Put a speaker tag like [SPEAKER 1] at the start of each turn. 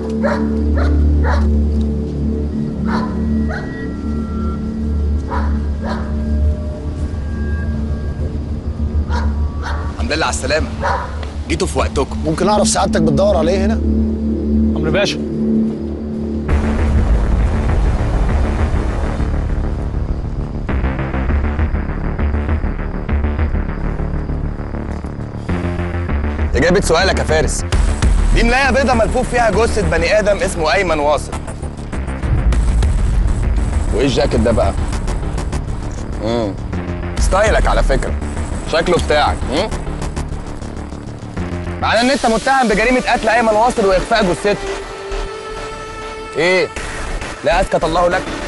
[SPEAKER 1] الحمد لله على السلامة جيتوا في وقتكم
[SPEAKER 2] ممكن اعرف سعادتك بتدور على ايه هنا
[SPEAKER 3] امر باشا
[SPEAKER 1] إجابة سؤالك يا فارس دي ملاية بيضة ملفوف فيها جثة بني آدم اسمه أيمن واصل وإيه الجاكيت ده بقى؟ امم ستايلك على فكرة شكله بتاعك امم معناه إن أنت متهم بجريمة قتل أيمن واصل وإخفاء جثته إيه؟ لا أسكت الله لك